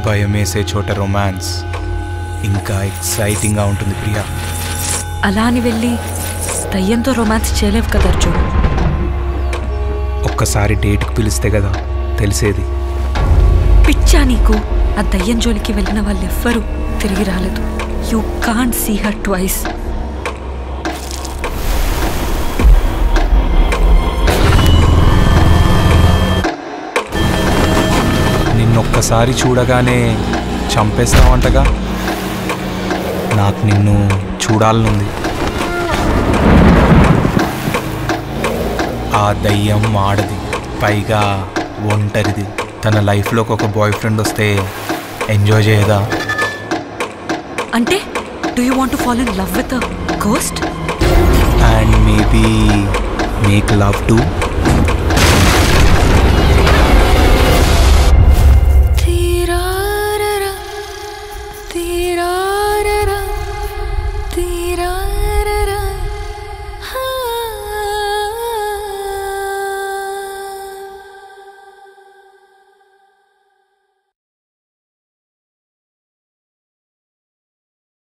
భయం వేసే చోట రొమాన్స్ ఇంకా ఎక్సైటింగ్గా ఉంటుంది ప్రియా అలా అని వెళ్ళి దయ్యంతో రొమాన్స్ చేయలేవు కదా అర్జున్ ఒక్కసారి డేట్కి పిలిస్తే కదా తెలిసేది పిచ్చా నీకు ఆ దయ్యం జోలికి వెళ్ళిన వాళ్ళు ఎవ్వరూ తిరిగి రాలేదు you can't see her twice నిన్నొక్కసారి చూడగానే చంపేస్తావంటగా నాకు నిన్ను చూడాలనుంది ఆ దయ్యం ఆడది పైగా ఒంటరిది తన లైఫ్లోకి ఒక బాయ్ ఫ్రెండ్ వస్తే ఎంజాయ్ చేయదా అంటే do you want fall in love with ghost and maybe make love to